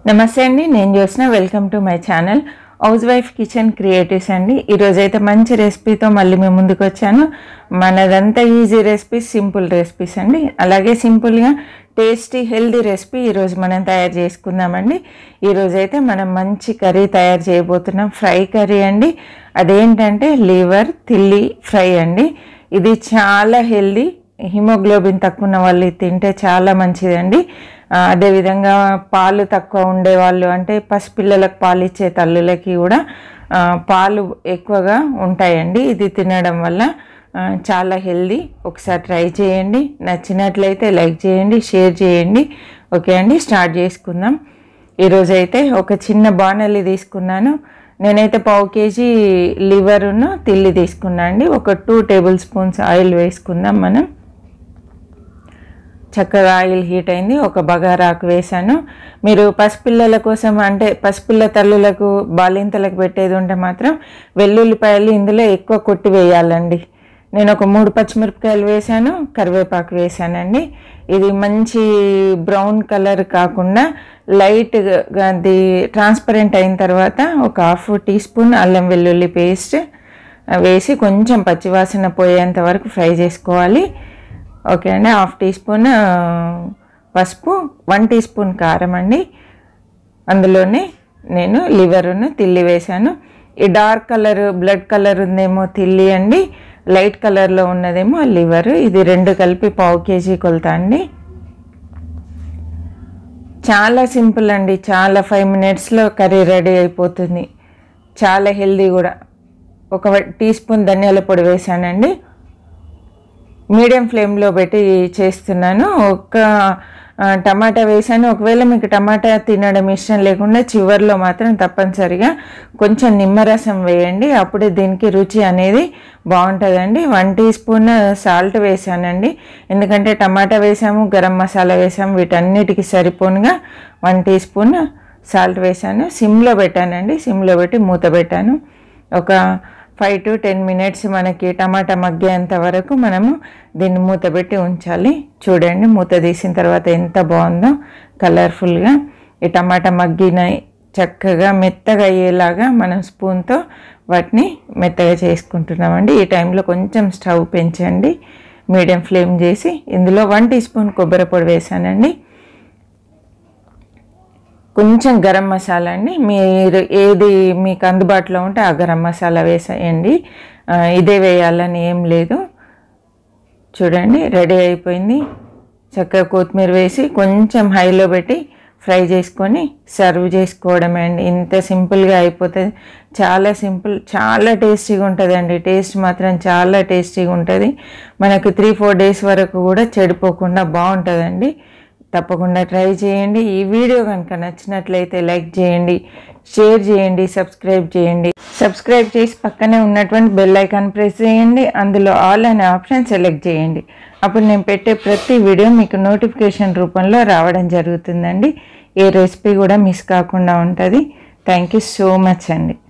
నమస్తే అండి నేను చూసిన welcome to my channel housewife kitchen creatives అండి ఈరోజు అయితే మంచి రెసిపీతో మళ్ళీ మేము ముందుకు వచ్చాను మనదంతా ఈజీ రెసిపీస్ సింపుల్ రెసిపీస్ అండి అలాగే సింపుల్గా టేస్టీ హెల్దీ రెసిపీ ఈరోజు మనం తయారు చేసుకుందామండి ఈరోజు అయితే మనం మంచి కర్రీ తయారు చేయబోతున్నాం ఫ్రై కర్రీ అండి అదేంటంటే లివర్ తిల్లి ఫ్రై అండి ఇది చాలా హెల్దీ హిమోగ్లోబిన్ తక్కువ ఉన్న వాళ్ళు ఇది తింటే చాలా మంచిదండి ఆ, అదేవిధంగా పాలు తక్కువ ఉండేవాళ్ళు అంటే పసిపిల్లలకు పాలు ఇచ్చే తల్లులకి కూడా ఆ, పాలు ఎక్కువగా ఉంటాయండి ఇది తినడం వల్ల ఆ, చాలా హెల్దీ ఒకసారి ట్రై చేయండి నచ్చినట్లయితే లైక్ చేయండి షేర్ చేయండి ఓకే అండి స్టార్ట్ చేసుకుందాం ఈరోజు అయితే ఒక చిన్న బాణలి తీసుకున్నాను నేనైతే పావు కేజీ లివరును తిల్లి తీసుకున్నా అండి ఒక టూ టేబుల్ స్పూన్స్ ఆయిల్ వేసుకుందాం మనం చక్కగా ఆయిల్ హీట్ అయింది ఒక బగారాకు వేసాను మీరు పసిపిల్లల కోసం అంటే పసిపిల్ల తల్లులకు బాలింతలకు పెట్టేది ఉంటే మాత్రం వెల్లుల్లిపాయలు ఇందులో ఎక్కువ కొట్టి వేయాలండి నేను ఒక మూడు పచ్చిమిరపకాయలు వేసాను కరివేపాకు వేసానండి ఇది మంచి బ్రౌన్ కలర్ కాకుండా లైట్గా అది ట్రాన్స్పరెంట్ అయిన తర్వాత ఒక హాఫ్ టీ స్పూన్ అల్లం వెల్లుల్లి పేస్ట్ వేసి కొంచెం పచ్చివాసన పోయేంత వరకు ఫ్రై చేసుకోవాలి ఓకే అండి హాఫ్ టీ స్పూన్ ఆ, పసుపు వన్ టీ స్పూన్ కారం అండి అందులోనే నేను లివరును తిల్లి వేశాను ఈ డార్క్ కలర్ బ్లడ్ కలర్ ఉందేమో తిల్లి అండి లైట్ కలర్లో ఉన్నదేమో లివర్ ఇది రెండు కలిపి పావు కేజీ కొలతా అండి చాలా సింపుల్ అండి చాలా ఫైవ్ మినిట్స్లో కర్రీ రెడీ అయిపోతుంది చాలా హెల్దీ కూడా ఒక టీ స్పూన్ ధనియాల పొడి వేసానండి మీడియం ఫ్లేమ్లో పెట్టి చేస్తున్నాను ఒక ఆ, టమాటా వేసాను ఒకవేళ మీకు టమాటా తినడం ఇష్టం లేకుండా చివర్లో మాత్రం తప్పనిసరిగా కొంచెం నిమ్మరసం వేయండి అప్పుడే దీనికి రుచి అనేది బాగుంటుందండి వన్ టీ స్పూన్ సాల్ట్ వేసానండి ఎందుకంటే టమాటా వేసాము గరం మసాలా వేసాము వీటన్నిటికి సరిపోనుగా వన్ టీ స్పూన్ సాల్ట్ వేసాను సిమ్లో పెట్టానండి సిమ్లో పెట్టి మూత పెట్టాను ఒక ఫైవ్ టు టెన్ మినిట్స్ మనకి టమాటా మగ్గేంత వరకు మనము దీన్ని మూత పెట్టి ఉంచాలి చూడండి మూత తీసిన తర్వాత ఎంత బాగుందో కలర్ఫుల్గా ఈ టమాటా మగ్గిన చక్కగా మెత్తగా అయ్యేలాగా మనం స్పూన్తో వాటిని మెత్తగా చేసుకుంటున్నామండి ఈ టైంలో కొంచెం స్టవ్ పెంచండి మీడియం ఫ్లేమ్ చేసి ఇందులో వన్ టీ స్పూన్ కొబ్బరి పొడి వేసానండి కొంచెం గరం మసాలా అండి మీరు ఏది మీకు అందుబాటులో ఉంటే ఆ గరం మసాలా వేసేయండి ఆ, ఇదే వేయాలని ఏం లేదు చూడండి రెడీ అయిపోయింది చక్కగా కొత్తిమీర వేసి కొంచెం హైలో పెట్టి ఫ్రై చేసుకొని సర్వ్ చేసుకోవడమే అండి ఇంత సింపుల్గా అయిపోతుంది చాలా సింపుల్ చాలా టేస్టీగా ఉంటుందండి టేస్ట్ మాత్రం చాలా టేస్టీగా ఉంటుంది మనకు త్రీ ఫోర్ డేస్ వరకు కూడా చెడిపోకుండా బాగుంటుందండి తప్పకుండా ట్రై చేయండి ఈ వీడియో కనుక నచ్చినట్లయితే లైక్ చేయండి షేర్ చేయండి సబ్స్క్రైబ్ చేయండి సబ్స్క్రైబ్ చేసి పక్కనే ఉన్నటువంటి బెల్ ఐకాన్ ప్రెస్ చేయండి అందులో ఆల్ అనే ఆప్షన్ సెలెక్ట్ చేయండి అప్పుడు నేను పెట్టే ప్రతి వీడియో మీకు నోటిఫికేషన్ రూపంలో రావడం జరుగుతుందండి ఏ రెసిపీ కూడా మిస్ కాకుండా ఉంటుంది థ్యాంక్ యూ సో మచ్ అండి